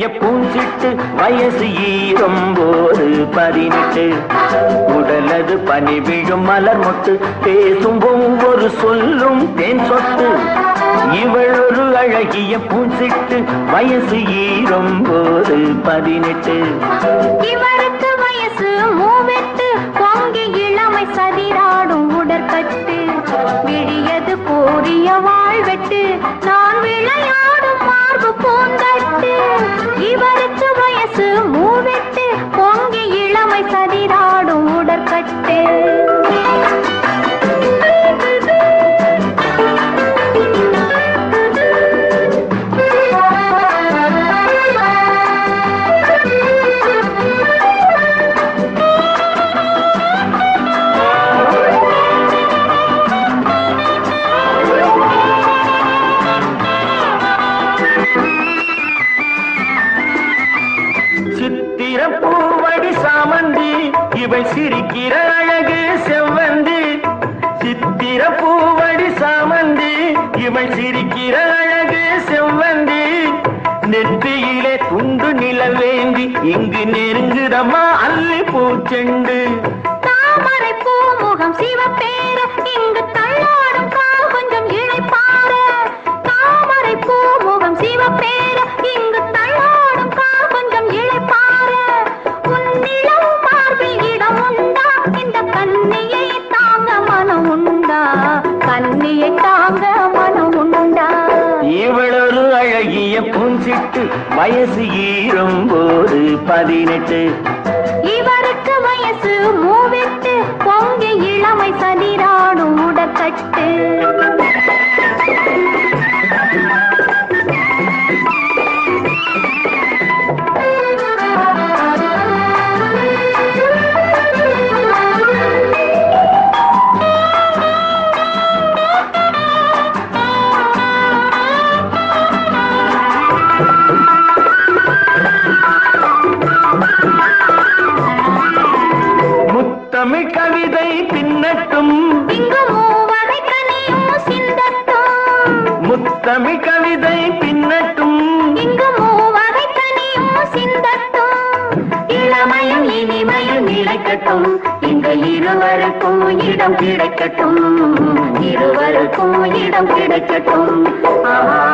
அழகிய பூஞ்சிட்டு வயசு ஈரம்போது பதினெட்டு உடலது பனி விழும் மலர் மொட்டு பேசும் ஒவ்வொரு சொல்லும் தேன் சொட்டு இவள் ஒரு அழகிய பூஞ்சிட்டு வயசு ஈரம்போது பதினெட்டு இவருக்கு வயசு மூவெட்டு பொங்கி இளமை சதிராடும் உடற்கட்டு விழியது கூறிய வாழ்வெட்டு நான் விளையாடும் மார்பு பூந்தட்டு இவருக்கு வயசு மூவெட்டு பொங்கி இளமை சதிராடும் உடற்கட்டு சித்திர பூவடி சாமந்தி இவள் சிரிக்கிற அழகு செவ்வந்தி சித்திர பூவடி சாமந்தி இவள் சிரிக்கிற அழகு செவ்வந்தி நெற்றியிலே துண்டு நிலவேந்தி இங்கு நெருங்குதம்மா அல்லி பூச்செண்டு தாமரை பூமுகம் சிவப்பேர இங்கு தள்ளாடும் கால் கொஞ்சம் இழைப்பார தாமரை பூமுகம் சிவப்பேர இங்கு தள்ளாடும் கால் கொஞ்சம் இழைப்பார உன்னிடம் மார்பில் இடம் உண்டா இந்த கண்ணியை தாங்க மனம் உண்டா கண்ணியை தாங்க மனம் உண்டா இவளொரு அழகிய பூஞ்சிட்டு வயசு ஈரும்போது பதினெட்டு இவருக்கு வயசு மூவெட்டு பொங்கி இளமை சதிராடும் உடற்கட்டு முத்தமிழ் கவிதை பின்னட்டும் இங்கு மூவகை கனியும் சிந்தட்டும் முத்தமிழ் கவிதை பின்னட்டும் இங்கு மூவகை கனியும் சிந்தட்டும் இளமையும் இனிமையும் நிலைக்கட்டும் இங்கு இருவருக்கும் இடம் கிடைக்கட்டும் இருவருக்கும் இடம் கிடைக்கட்டும் ஆஹா